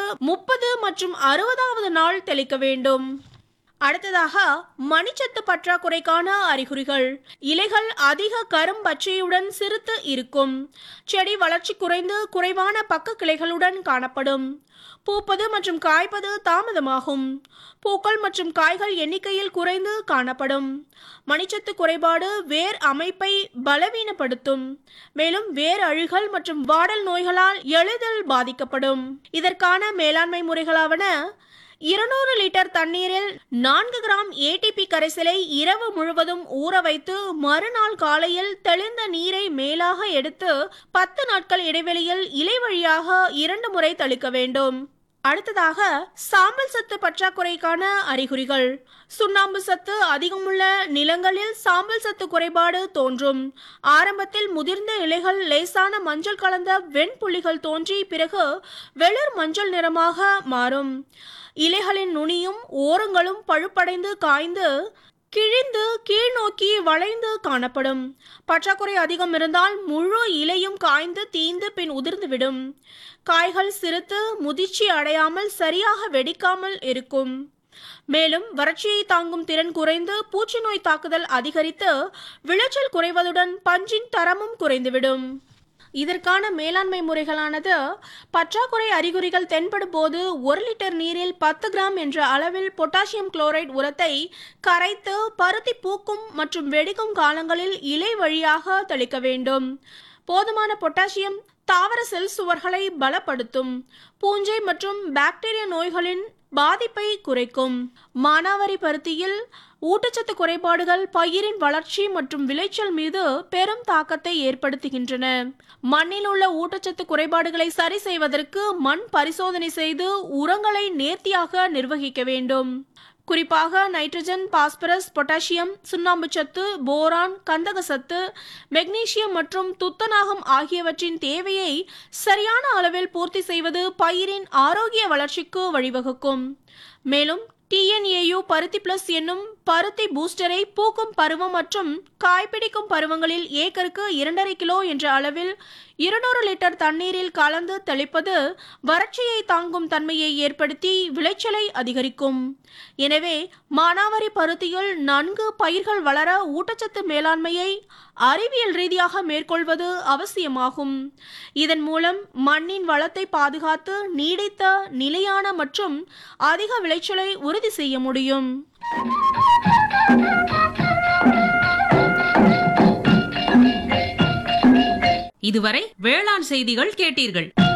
முப்பது மற்றும் அறுபதாவது நாள் தெளிக்க வேண்டும் அடுத்ததாக மணிச்சத்து பற்றாக்குறைக்கான அறிகுறிகள் இலைகள் அதிக கரும்பச்சையுடன் சிறுத்து இருக்கும் செடி வளர்ச்சி குறைந்து குறைவான பக்க கிளைகளுடன் காணப்படும் பூப்பது மற்றும் காய்ப்பது தாமதமாகும் பூக்கள் மற்றும் காய்கள் எண்ணிக்கையில் குறைந்து காணப்படும் மணிச்சத்து குறைபாடு வேர் அமைப்பை பலவீனப்படுத்தும் மேலும் வேர் அழுகல் மற்றும் வாடல் நோய்களால் எளிதில் பாதிக்கப்படும் இதற்கான மேலாண்மை முறைகளாவன இருநூறு லிட்டர் தண்ணீரில் நான்கு கிராம் ஏடிபி கரைசலை இரவு முழுவதும் ஊற வைத்து மறுநாள் காலையில் தெளிந்த நீரை மேலாக எடுத்து பத்து நாட்கள் இடைவெளியில் இலை வழியாக இரண்டு முறை தெளிக்க வேண்டும் அடுத்ததாக சாம்பல் சத்து பற்றாக்குறைக்கான அறிகுறிகள் சுண்ணாம்பு சத்து அதிகமுள்ள நிலங்களில் சாம்பல் சத்து குறைபாடு தோன்றும் ஆரம்பத்தில் முதிர்ந்த இலைகள் லேசான மஞ்சள் கலந்த வெண்புள்ளிகள் தோன்றி பிறகு வெளிர் மஞ்சள் நிறமாக மாறும் இலைகளின் நுனியும் ஓரங்களும் பழுப்படைந்து காய்ந்து கிழிந்து கீழ்நோக்கி வளைந்து காணப்படும் பற்றாக்குறை அதிகம் இருந்தால் முழு இலையும் காய்ந்து தீந்து பின் உதிர்ந்துவிடும் காய்கள் சிறுத்து முதிர்ச்சி அடையாமல் சரியாக வெடிக்காமல் இருக்கும் மேலும் வறட்சியை தாங்கும் திறன் குறைந்து பூச்சி நோய் தாக்குதல் அதிகரித்து விளைச்சல் குறைவதுடன் பஞ்சின் தரமும் குறைந்துவிடும் இதற்கான மேலாண்மை முறைகளானது பற்றாக்குறை அறிகுறிகள் தென்படும் போது ஒரு லிட்டர் நீரில் பத்து கிராம் என்ற அளவில் பொட்டாசியம் குளோரைட் உரத்தை கரைத்து பருத்தி பூக்கும் மற்றும் வெடிக்கும் காலங்களில் இலை வழியாக தெளிக்க வேண்டும் போதுமான பொட்டாசியம் தாவர செல் சுவர்களை பலப்படுத்தும் பூஞ்சை மற்றும் பாக்டீரியா நோய்களின் பாதிப்பை குறைக்கும் மானாவாரி பருத்தியில் ஊட்டச்சத்து குறைபாடுகள் பயிரின் வளர்ச்சி மற்றும் விளைச்சல் மீது பெரும் தாக்கத்தை ஏற்படுத்துகின்றன மண்ணில் உள்ள ஊட்டச்சத்து குறைபாடுகளை சரி செய்வதற்கு மண் பரிசோதனை செய்து உரங்களை நேர்த்தியாக நிர்வகிக்க வேண்டும் குறிப்பாக நைட்ரஜன் பாஸ்பரஸ் பொட்டாசியம் சுண்ணாம்பு சத்து போரான் கந்தக சத்து மெக்னீசியம் மற்றும் துத்தநாகம் ஆகியவற்றின் தேவையை சரியான அளவில் பூர்த்தி செய்வது பயிரின் ஆரோக்கிய வளர்ச்சிக்கு வழிவகுக்கும் மேலும் டிஎன்ஏயு பருத்தி பிளஸ் என்னும் பருத்தி பூஸ்டரை பூக்கும் பருவம் மற்றும் காய்பிடிக்கும் பருவங்களில் ஏக்கருக்கு இரண்டரை கிலோ என்ற அளவில் இருநூறு லிட்டர் தண்ணீரில் கலந்து தெளிப்பது வறட்சியை தாங்கும் தன்மையை ஏற்படுத்தி விளைச்சலை அதிகரிக்கும் எனவே மானாவாரி பருத்தியில் நன்கு பயிர்கள் வளர ஊட்டச்சத்து மேலாண்மையை அறிவியல் ரீதியாக மேற்கொள்வது அவசியமாகும் இதன் மூலம் மண்ணின் வளத்தை பாதுகாத்து நீடித்த நிலையான மற்றும் அதிக விளைச்சலை உறுதி செய்ய முடியும் இதுவரை வேளாண் செய்திகள் கேட்டீர்கள்